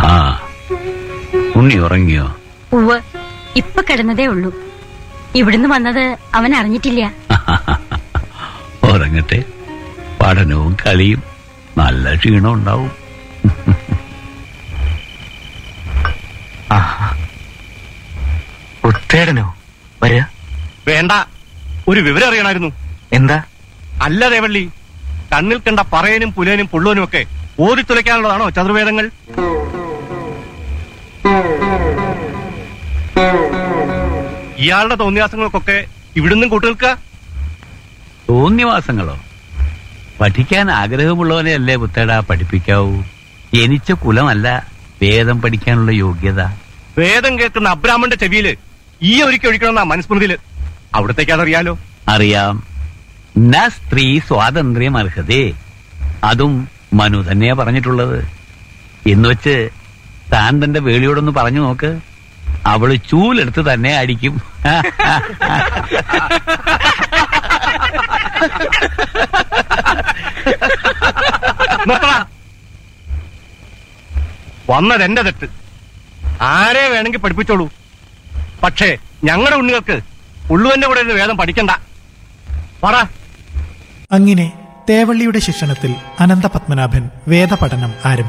ആ ഉണ്ണി ഉറങ്ങിയോ ഉവ് ഇപ്പൊ കിടന്നതേ ഉള്ളൂ ഇവിടുന്ന് വന്നത് അവൻ അറിഞ്ഞിട്ടില്ല ഉറങ്ങട്ടെ പഠനവും കളിയും നല്ല ക്ഷീണം ഉണ്ടാവും ഉത്തേടനോ വരിക വേണ്ട ഒരു വിവരം അറിയണമായിരുന്നു എന്താ അല്ല ദേവള്ളി കണ്ണിൽ കണ്ട പറയനും പുലേനും പുള്ളോനും ഒക്കെ ഓടിത്തുലയ്ക്കാനുള്ളതാണോ ചതുർവേദങ്ങൾ ഇയാളുടെ തോന്നിയാസങ്ങൾക്കൊക്കെ ഇവിടുന്നും കൂട്ടുനിൽക്കുക തോന്നിവാസങ്ങളോ പഠിക്കാൻ ആഗ്രഹമുള്ളവനെ അല്ലേ പുത്തേട പഠിപ്പിക്കാവൂ ജനിച്ച കുലമല്ല വേദം പഠിക്കാനുള്ള യോഗ്യത വേദം കേൾക്കുന്ന അബ്രാഹ്മന്റെ ചെവിയില് ഈ ഒരുക്കി ഒഴിക്കണമെന്നാ മനുസ്മൃതിയില് അവിടത്തേക്ക് അതറിയാലോ അറിയാം ന സ്ത്രീ സ്വാതന്ത്ര്യം അർഹതേ അതും മനു തന്നെയാ പറഞ്ഞിട്ടുള്ളത് എന്ന് വെച്ച് താൻ തന്റെ വേളിയോടൊന്ന് പറഞ്ഞു നോക്ക് അവള് ചൂലെടുത്ത് തന്നെ അടിക്കും നിർത്തടാ. വന്നത് എന്റെ തെറ്റ് ആരെ വേണമെങ്കിൽ പഠിപ്പിച്ചോളൂ പക്ഷേ ഞങ്ങളുടെ ഉണ്ണികൾക്ക് ഉള്ളുവന്റെ കൂടെ ഇരുന്ന് വേദം പഠിക്കണ്ട പറ അങ്ങനെ തേവള്ളിയുടെ ശിക്ഷണത്തിൽ അനന്തപത്മനാഭൻ വേദപഠനം ആരംഭിച്ചു